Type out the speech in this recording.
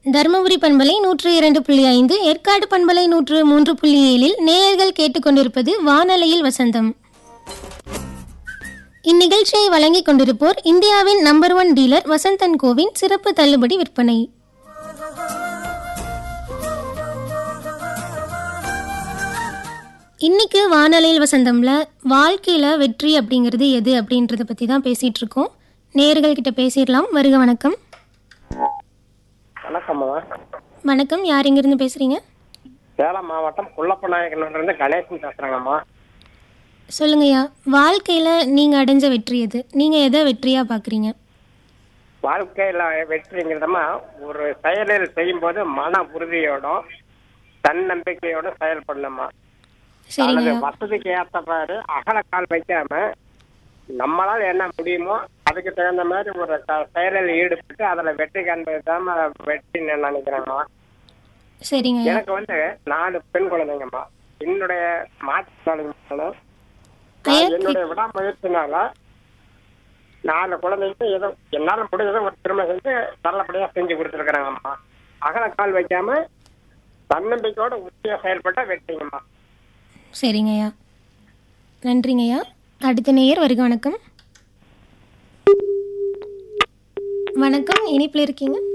தருமபுரி பண்பலை நூற்று இரண்டு புள்ளி ஐந்து ஏற்காடு பண்பலை நூற்று மூன்று புள்ளி ஏழில் நேயர்கள் கேட்டுக்கொண்டிருப்பது வானலையில் வசந்தம் இந்நிகழ்ச்சியை வழங்கிக் கொண்டிருப்போர் இந்தியாவின் நம்பர் ஒன் டீலர் வசந்தன் கோவின் சிறப்பு தள்ளுபடி விற்பனை இன்னைக்கு வானலையில் வசந்தம்ல வாழ்க்கையில வெற்றி அப்படிங்கிறது எது அப்படின்றத பத்தி தான் பேசிட்டு இருக்கோம் நேயர்கள் கிட்ட பேசிடலாம் வருக வணக்கம் வணக்கம்மா வணக்கம் யார் இங்கிருந்து பேசுறீங்க சேலம் மாவட்டம் குள்ளப்பநாயக்கனிலிருந்து கணேசன் பேசுறேங்கம்மா சொல்லுங்கய்யா வாழ்க்கையில நீங்க அடைஞ்ச வெற்றி எது நீங்க எதை வெற்றியா பாக்குறீங்க வாழ்க்கையில வெற்றிங்கிறதம்மா ஒரு செயலில் செய்யும்போது மன உறுதியோடும் தன்னம்பிக்கையோட செயல்படணுமா சரிங்க அல்லது வசதிக்கு ஏற்றப்பாடு அகலக்கால் வைக்காம நம்மளால என்ன முடியுமோ அதுக்கு தகுந்த மாதிரி ஒரு க- செயலில் ஈடுபட்டு அதுல வெற்றி காண்பது தான் வெற்றின்னு நான் நினைக்கிறேங்கம்மா சரிங்க எனக்கு வந்து நாலு பெண் குழந்தைங்கம்மா என்னுடைய மாற்றுத்தாளிகளும் ஐயா, என்னுடைய விடாமுயற்சினால நாலு குழந்தைங்க ஏதோ என்னால முடிஞ்சதை ஒரு திருமணம் செஞ்சு நல்லபடியா செஞ்சு கொடுத்துருக்குறாங்கம்மா அகலக்கால் வைக்காம தன்னம்பிக்கையோட உறுதியா செயல்பட்டா வெற்றிங்கம்மா சரிங்கய்யா நன்றிங்கய்யா அடுத்த நேயர் வருக வணக்கம் வணக்கம் இனிப்பில் இருக்கீங்க